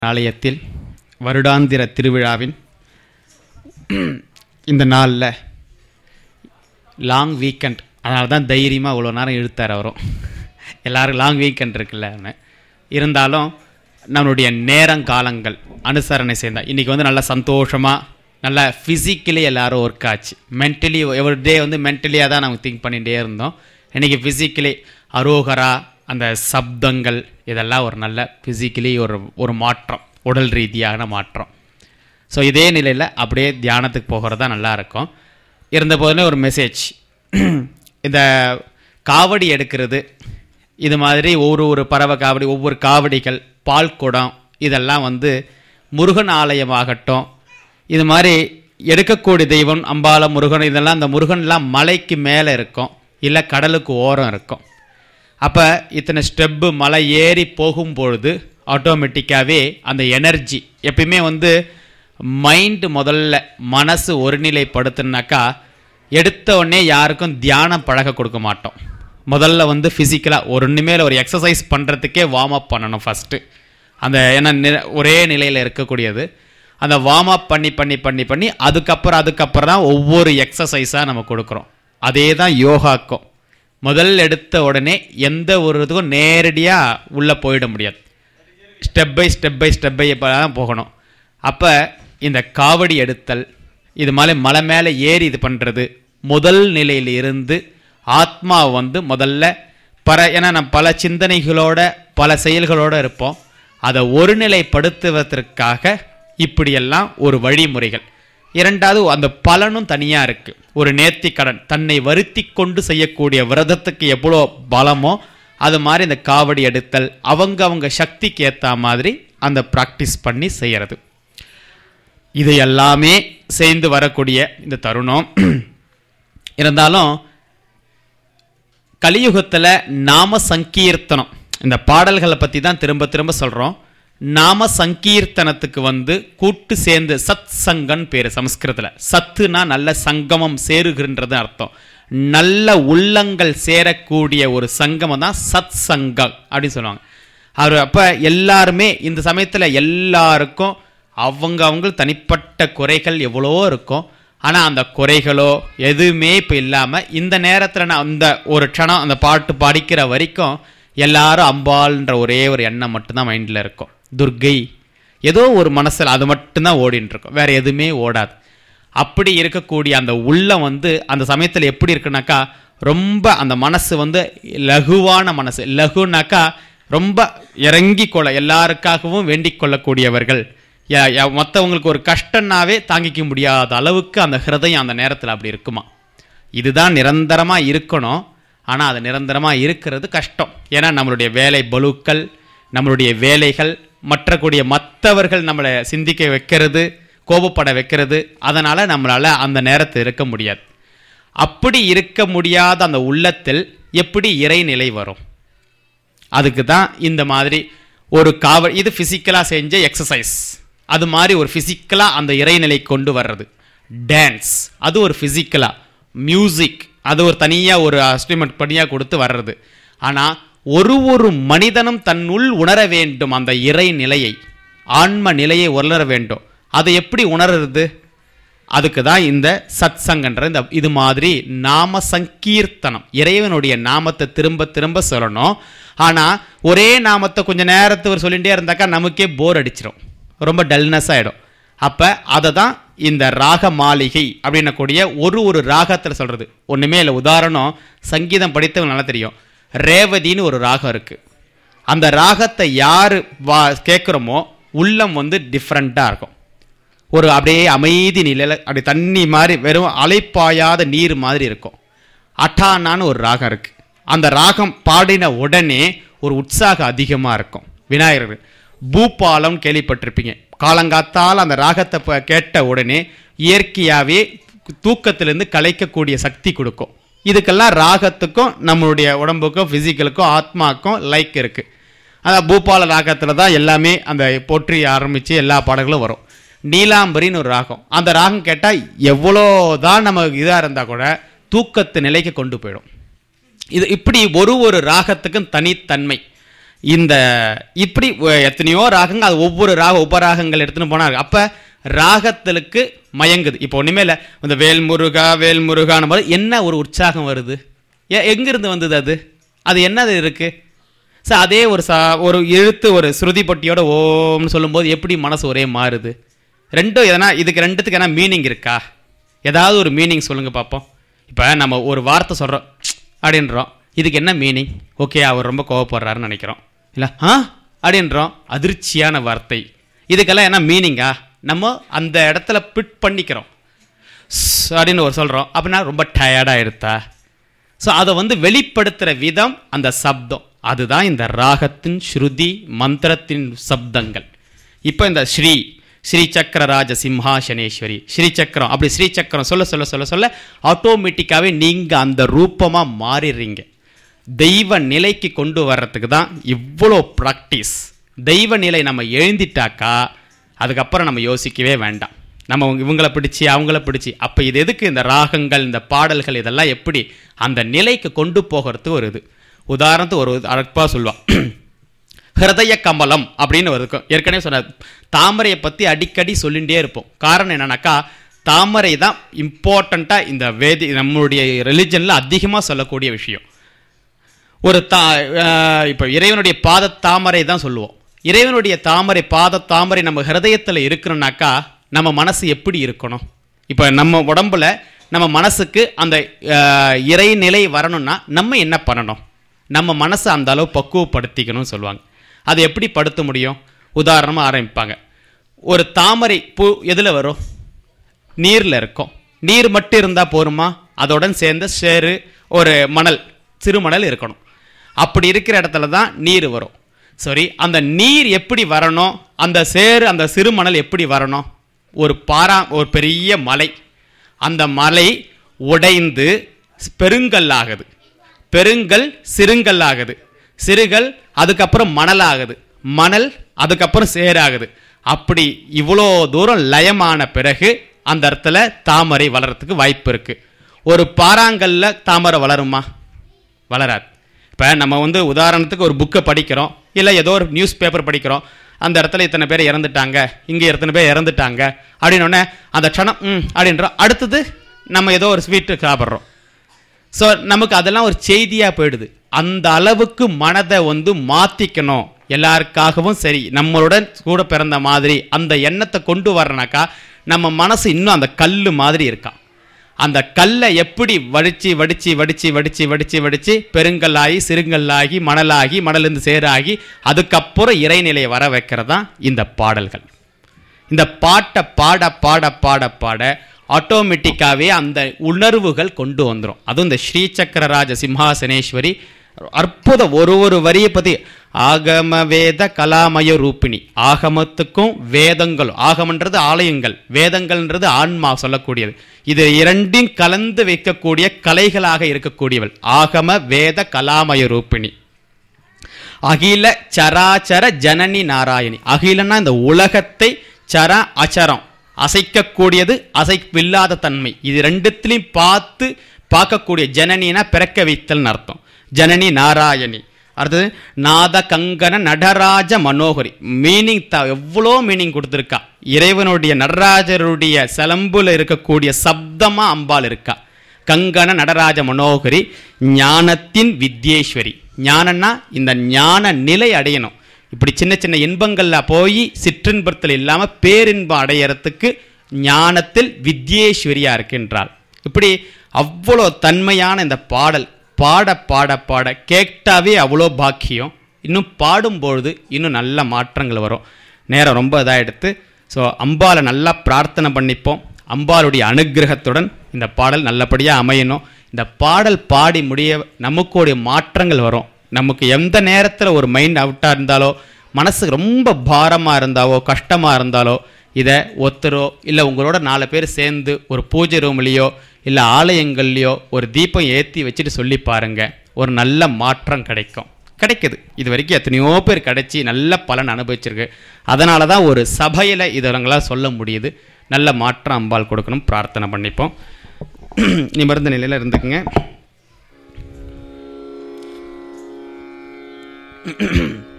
ஆலயத்தில் வருடாந்திர திருவிழாவின் இந்த நாளில் லாங் வீக்கெண்ட் அதனால தான் தைரியமாக இவ்வளோ நேரம் இழுத்தார் அவரும் எல்லாரும் லாங் வீக்கெண்ட் இருக்குல்ல இருந்தாலும் நம்மளுடைய நேரங்காலங்கள் அனுசரணை சேர்ந்தா இன்றைக்கி வந்து நல்லா சந்தோஷமாக நல்லா ஃபிசிக்கலி எல்லாரும் ஒர்க் ஆச்சு மென்டலி எவ்ரி டே வந்து மென்டலியாக தான் நாங்கள் திங்க் பண்ணிகிட்டே இருந்தோம் இன்றைக்கி ஃபிசிக்கலி அரோகரா அந்த சப்தங்கள் இதெல்லாம் ஒரு நல்ல ஃபிசிக்கலி ஒரு ஒரு மாற்றம் உடல் ரீதியான மாற்றம் ஸோ இதே நிலையில் அப்படியே தியானத்துக்கு போகிறது தான் நல்லா இருக்கும் இருந்த போதிலே ஒரு மெசேஜ் இந்த காவடி எடுக்கிறது இது மாதிரி ஒரு ஒரு பறவை காவடி ஒவ்வொரு காவடிகள் பால் குடம் இதெல்லாம் வந்து முருகன் ஆலயமாகட்டும் இது மாதிரி எடுக்கக்கூடிய தெய்வம் அம்பாலம் முருகன் இதெல்லாம் அந்த முருகன்லாம் மலைக்கு மேலே இருக்கும் இல்லை கடலுக்கு ஓரம் இருக்கும் அப்போ இத்தனை ஸ்டெப்பு மலை ஏறி போகும்பொழுது ஆட்டோமேட்டிக்காகவே அந்த எனர்ஜி எப்பயுமே வந்து மைண்டு முதல்ல மனசு ஒருநிலைப்படுத்துனாக்கா எடுத்த உடனே யாருக்கும் தியானம் பழக கொடுக்க மாட்டோம் முதல்ல வந்து ஃபிசிக்கலாக ஒரு இனிமேல் ஒரு எக்ஸசைஸ் பண்ணுறதுக்கே வார்ம் அப் பண்ணணும் ஃபஸ்ட்டு அந்த ஏன்னா நி- ஒரே நிலையில் இருக்கக்கூடியது அந்த வார்ம் அப் பண்ணி பண்ணி பண்ணி பண்ணி அதுக்கப்புறம் அதுக்கப்புறம் தான் ஒவ்வொரு எக்ஸசைஸாக நம்ம கொடுக்குறோம் அதே தான் யோகாக்கும் முதல் எடுத்த உடனே எந்த ஒரு இதுக்கும் நேரடியாக உள்ளே போயிட முடியாது step by step by step by தான் போகணும் அப்போ இந்த காவடி எடுத்தல் இது மாதிரி மலை மேலே ஏறி இது பண்ணுறது முதல் நிலையில் இருந்து ஆத்மா வந்து முதல்ல பர ஏன்னா நம்ம பல சிந்தனைகளோட பல செயல்களோட இருப்போம் அதை ஒருநிலைப்படுத்துவதற்காக இப்படியெல்லாம் ஒரு வழிமுறைகள் இரண்டாவது அந்த பலனும் தனியாக இருக்குது ஒரு நேர்த்தி கடன் தன்னை வருத்தி கொண்டு செய்யக்கூடிய விரதத்துக்கு எவ்வளோ பலமோ அது மாதிரி இந்த காவடி எடுத்தல் அவங்க அவங்க சக்திக்கு ஏற்ற மாதிரி அந்த ப்ராக்டிஸ் பண்ணி செய்யறது இது எல்லாமே சேர்ந்து வரக்கூடிய இந்த தருணம் இருந்தாலும் கலியுகத்தில் நாம சங்கீர்த்தனம் இந்த பாடல்களை பற்றி தான் திரும்ப திரும்ப சொல்கிறோம் நாம சங்கீர்த்தனத்துக்கு வந்து கூட்டு சேர்ந்து சத் சங்கன் பேர் சமஸ்கிருதத்தில் சத்துனா நல்ல சங்கமம் சேருகின்றது அர்த்தம் நல்ல உள்ளங்கள் சேரக்கூடிய ஒரு சங்கமம் தான் சத் சங்கம் அப்படின்னு சொல்லுவாங்க அவர் அப்போ எல்லாருமே இந்த சமயத்தில் எல்லாருக்கும் அவங்க அவங்க தனிப்பட்ட குறைகள் எவ்வளோ இருக்கும் ஆனால் அந்த குறைகளோ எதுவுமே இப்போ இல்லாமல் இந்த நேரத்தில் நான் அந்த ஒரு க்ஷணம் அந்த பாட்டு படிக்கிற வரைக்கும் எல்லாரும் அம்பாள்ன்ற ஒரே ஒரு எண்ணம் மட்டும்தான் மைண்டில் இருக்கும் துர்கை ஏதோ ஒரு மனசில் அது மட்டும்தான் ஓடின்னு இருக்கும் வேற எதுவுமே ஓடாது அப்படி இருக்கக்கூடிய அந்த உள்ளம் வந்து அந்த சமயத்தில் எப்படி இருக்குனாக்கா ரொம்ப அந்த மனசு வந்து லகுவான மனசு லகுனாக்கா ரொம்ப இறங்கி கொள்ள எல்லாருக்காகவும் வேண்டிக் கொள்ளக்கூடியவர்கள் ய- ய- மத்தவங்களுக்கு ஒரு கஷ்டம்னாவே தாங்கிக்க முடியாத அளவுக்கு அந்த ஹிருதயம் அந்த நேரத்தில் அப்படி இருக்குமா இதுதான் நிரந்தரமாக இருக்கணும் ஆனால் அது நிரந்தரமாக இருக்கிறது கஷ்டம் ஏன்னா நம்மளுடைய வேலை பலுக்கள் நம்மளுடைய வேலைகள் மற்றக்கூடிய மற்றவர்கள் நம்மளை சிந்திக்க வைக்கிறது கோபப்பட வைக்கிறது அதனால் நம்மளால் அந்த நேரத்தில் இருக்க முடியாது அப்படி இருக்க முடியாத அந்த உள்ளத்தில் எப்படி இறைநிலை வரும் அதுக்கு தான் இந்த மாதிரி ஒரு காவல் இது ஃபிசிக்கலாக செஞ்ச எக்ஸசைஸ் அது மாதிரி ஒரு ஃபிசிக்கலாக அந்த இறைநிலை கொண்டு வர்றது டான்ஸ் அது ஒரு ஃபிசிக்கலாக மியூசிக் அது ஒரு தனியாக ஒரு அஸ்டிமெண்ட் பண்ணியாக கொடுத்து வர்றது ஆனால் ஒரு ஒரு மனிதனும் தன்னுள் உணர வேண்டும் அந்த இறைநிலையை ஆன்ம நிலையை உணர வேண்டும் அதை எப்படி உணர்றது அதுக்கு தான் இந்த சத் சங்கன்ற இந்த இது மாதிரி நாம சங்கீர்த்தனம் இறைவனுடைய நாமத்தை திரும்ப திரும்ப சொல்லணும் ஆனால் ஒரே நாமத்தை கொஞ்ச நேரத்துக்கு சொல்லிகிட்டே இருந்தாக்கா நமக்கே போர் அடிச்சிடும் ரொம்ப டல்னஸ் ஆகிடும் அப்போ அதை தான் இந்த ராக மாளிகை அப்படின்னக்கூடிய ஒரு ஒரு ராகத்தில் சொல்கிறது ஒன்றுமே இல்லை உதாரணம் சங்கீதம் படித்தவங்க நல்லா தெரியும் ரேவதின்னு ஒரு ராகம் இருக்குது அந்த ராகத்தை யார் வா கேட்குறோமோ உள்ளம் வந்து டிஃப்ரெண்ட்டாக இருக்கும் ஒரு அப்படியே அமைதி நிலையில் அப்படி தண்ணி மாதிரி வெறும் அலைப்பாயாத நீர் மாதிரி இருக்கும் அட்டானான்னு ஒரு ராகம் இருக்கு அந்த ராகம் பாடின உடனே ஒரு உற்சாகம் அதிகமாக இருக்கும் விநாயகர் பூபாலம் கேள்விப்பட்டிருப்பீங்க காலங்காத்தால் அந்த ராகத்தை ப- கேட்ட உடனே இயற்கையாகவே தூக்கத்திலிருந்து கலைக்கக்கூடிய சக்தி கொடுக்கும் இதுக்கெல்லாம் ராகத்துக்கும் நம்மளுடைய உடம்புக்கும் ஃபிசிக்கலுக்கும் ஆத்மாக்கும் லைக் இருக்குது அதான் பூபால ராகத்தில் தான் எல்லாமே அந்த போற்றி ஆரம்பித்து எல்லா பாடல்களும் வரும் நீலாம்பரின்னு ஒரு ராகம் அந்த ராகம் கேட்டால் எவ்வளோ தான் நம்ம இதாக இருந்தால் கூட தூக்கத்து நிலைக்கு கொண்டு போயிடும் இது இப்படி ஒரு ஒரு ராகத்துக்கும் தனித்தன்மை இந்த இப்படி ஒ- எத்தனையோ ராகங்கள் அது ஒவ்வொரு ராக உபராகங்கள் எடுத்துன்னு போனாங்க அப்ப ராகத்திலுக்கு மயங்குது இப்போ ஒண்ணுமே இல்லை இந்த வேல்முருகா வேல்முருகான போது என்ன ஒரு உற்சாகம் வருது எ- எங்கிருந்து வந்தது அது அது என்னது இருக்கு சார் அதே ஒரு சா ஒரு எழுத்து ஒரு ஸ்ருதி பட்டியோட ஓம்னு சொல்லும்போது எப்படி மனசு ஒரே மாறுது ரெண்டும் எதனா இதுக்கு ரெண்டுத்துக்கு எதனா மீனிங் இருக்கா ஏதாவது ஒரு மீனிங் சொல்லுங்க பார்ப்போம் இப்போ நம்ம ஒரு வார்த்தை சொல்கிறோம் அப்படின்றோம் இதுக்கு என்ன மீனிங் ஓகே அவர் ரொம்ப கோவப்படுறாருன்னு நினைக்கிறோம் இல்லை ஆ அப்படின்றோம் அதிர்ச்சியான வார்த்தை இதுக்கெல்லாம் என்ன மீனிங்கா நம்ம அந்த இடத்துல பிட் பண்ணிக்கிறோம் ஸ் அப்படின்னு ஒரு சொல்கிறோம் அப்படின்னா ரொம்ப டயர்டாக எடுத்தா ஸோ அதை வந்து வெளிப்படுத்துகிற விதம் அந்த சப்தம் அதுதான் இந்த ராகத்தின் ஸ்ருதி மந்திரத்தின் சப்தங்கள் இப்போ இந்த ஸ்ரீ ஸ்ரீ சக்கரராஜ சிம்ஹாசனேஸ்வரி ஸ்ரீ சக்கரம் அப்படி ஸ்ரீ சக்கரம் சொல்ல சொல்ல சொல்ல சொல்ல ஆட்டோமேட்டிக்காகவே நீங்கள் அந்த ரூபமாக மாறிடுறீங்க தெய்வ நிலைக்கு கொண்டு வர்றதுக்கு தான் இவ்வளோ ப்ராக்டிஸ் தெய்வ நிலை நம்ம எழுந்திட்டாக்கா அதுக்கப்புறம் நம்ம யோசிக்கவே வேண்டாம் நம்ம இவங்க- இவங்கள பிடிச்சி அவங்கள பிடிச்சி அப்போ இது எதுக்கு இந்த ராகங்கள் இந்த பாடல்கள் இதெல்லாம் எப்படி அந்த நிலைக்கு கொண்டு போகிறதுக்கு ஒரு இது உதாரணத்துக்கு ஒரு அழப்பா சொல்லுவான் ஹிருதய கமலம் அப்படின்னு ஒரு இருக்கும் ஏற்கனவே சொன்ன தாமரையை பற்றி அடிக்கடி சொல்லிகிட்டே இருப்போம் காரணம் என்னன்னாக்கா தாமரை தான் இம்பார்ட்டண்ட்டாக இந்த வேதி நம்மளுடைய ரிலிஜனில் அதிகமாக சொல்லக்கூடிய விஷயம் ஒரு தா இப்போ இறைவனுடைய பாத தாமரை தான் சொல்லுவோம் இறைவனுடைய தாமரை பாத தாமரை நம்ம ஹிருதயத்தில் இருக்கணும்னாக்கா நம்ம மனசு எப்படி இருக்கணும் இப்போ நம்ம உடம்புல நம்ம மனசுக்கு அந்த அஹ், இறைநிலை வரணும்னா நம்ம என்ன பண்ணணும் நம்ம மனசை அந்த அளவு பக்குவப்படுத்திக்கணும்னு சொல்லுவாங்க அது எப்படி படுத்த முடியும் உதாரணமாக ஆரம்பிப்பாங்க ஒரு தாமரை பூ எதில் வரும் நீரில் இருக்கும் நீர் மட்டும் இருந்தால் போருமா அதோடன் சேர்ந்த சேறு ஒரு மணல் சிறுமணல் இருக்கணும் அப்படி இருக்கிற இடத்துல தான் நீர் வரும் சரி அந்த நீர் எப்படி வரணும் அந்த சேறு அந்த சிறுமணல் எப்படி வரணும் ஒரு பாரா ஒரு பெரிய மலை அந்த மலை உடைந்து பெருங்கல் ஆகுது பெருங்கல் சிறுங்கல் ஆகுது சிறுகல் அதுக்கப்புறம் மணல் ஆகுது மணல் அதுக்கப்புறம் சேராகுது அப்படி இவ்வளோ தூரம் லயமான பிறகு அந்த இடத்துல தாமரை வளர்றதுக்கு வாய்ப்பு இருக்கு ஒரு பாறாங்கல்ல தாமரை வளருமா வளராது இப்போ நம்ம வந்து உதாரணத்துக்கு ஒரு புக்கை படிக்கிறோம் இல்லை ஏதோ ஒரு நியூஸ் பேப்பர் படிக்கிறோம் அந்த இடத்துல இத்தனை பேர் இறந்துட்டாங்க இங்கே இத்தனை பேர் இறந்துட்டாங்க அப்படின்னோடனே அந்த க்ஷணம் ம் அப்படின்றோம் அடுத்தது நம்ம ஏதோ ஒரு ஸ்வீட்டு சாப்பிட்றோம் ஸோ நமக்கு அதெல்லாம் ஒரு செய்தியாக போயிடுது அந்த அளவுக்கு மனதை வந்து மாற்றிக்கணும் எல்லாருக்காகவும் சரி நம்மளுடன் கூட பிறந்த மாதிரி அந்த எண்ணத்தை கொண்டு வரனாக்கா நம்ம மனசு இன்னும் அந்த கல் மாதிரி இருக்கான் அந்த கல்லை எப்படி வடிச்சு வடிச்சு வடிச்சு வடிச்சு வடிச்சு வடிச்சு பெருங்கல்லாகி சிறுங்கல்லாகி மணலாகி மணலிருந்து சேராகி அதுக்கப்புறம் இறைநிலையை வர வைக்கிறது தான் இந்த பாடல்கள் இந்த பாட்டை பாட பாட பாட பாட ஆட்டோமேட்டிக்காகவே அந்த உணர்வுகள் கொண்டு வந்துடும் அதுவும் இந்த ஸ்ரீ சக்கரராஜ சிம்ஹாசனேஸ்வரி அற்புத ஒரு ஒரு வரியை பற்றி ஆகம வேத கலாமய ரூபிணி ஆகமத்துக்கும் வேதங்களும் ஆகமன்றது ஆலயங்கள் வேதங்கள்ன்றது ஆன்மா சொல்லக்கூடியது இது இரண்டையும் கலந்து வைக்கக்கூடிய கலைகளாக இருக்கக்கூடியவள் ஆகம வேத கலாமய ரூபிணி அகில சராச்சர ஜனனி நாராயணி அகிலன்னா இந்த உலகத்தை சர அச்சரம் அசைக்கக்கூடியது அசைப்பில்லாத தன்மை இது ரெண்டுத்திலையும் பார்த்து பார்க்கக்கூடிய ஜனனினா பிறக்க வைத்தல்னு அர்த்தம் ஜனனி நாராயணி அடுத்தது நாத கங்கன நடராஜ மனோகரி மீனிங் த எவ்வளோ மீனிங் கொடுத்துருக்கா இறைவனுடைய நடராஜருடைய சிலம்புல இருக்கக்கூடிய சப்தமா அம்பாள் இருக்கா கங்கண நடராஜ மனோகரி ஞானத்தின் வித்யேஸ்வரி ஞானம்னா இந்த ஞான நிலை அடையணும் இப்படி சின்ன சின்ன இன்பங்கள்ல போய் சிற்றின்பத்தில் இல்லாம பேரின்பம் அடையறதுக்கு ஞானத்தில் வித்யேஸ்வரியா இருக்கின்றாள் இப்படி அவ்வளோ தன்மையான இந்த பாடல் பாட பாட பாட கேட்டாவே அவ்வளோ பாக்கியம் இன்னும் பாடும்பொழுது இன்னும் நல்ல மாற்றங்கள் வரும் நேரம் ரொம்ப இதாக எடுத்து ஸோ அம்பாலை நல்லா பிரார்த்தனை பண்ணிப்போம் அம்பாளுடைய அனுக்கிரகத்துடன் இந்த பாடல் நல்லபடியாக அமையணும் இந்த பாடல் பாடி முடிய நமக்குடைய மாற்றங்கள் வரும் நமக்கு எந்த நேரத்தில் ஒரு மைண்ட் அவுட்டாக இருந்தாலோ மனசு ரொம்ப பாரமாக இருந்தாவோ கஷ்டமாக இருந்தாலோ இதை ஒருத்தரோ இல்லை உங்களோட நாலு பேர் சேர்ந்து ஒரு பூஜை ரூம்லேயோ இல்லை ஆலயங்கள்லையோ ஒரு தீபம் ஏற்றி வச்சுட்டு சொல்லி பாருங்க ஒரு நல்ல மாற்றம் கிடைக்கும் கிடைக்குது இது வரைக்கும் எத்தனையோ பேர் கிடைச்சி நல்ல பலன் அனுபவிச்சிருக்கு அதனால தான் ஒரு சபையில் இதெல்லாம் சொல்ல முடியுது நல்ல மாற்றம் அம்பாள் கொடுக்கணும் பிரார்த்தனை பண்ணிப்போம் நிமிர்ந்த நிலையில் இருந்துக்குங்க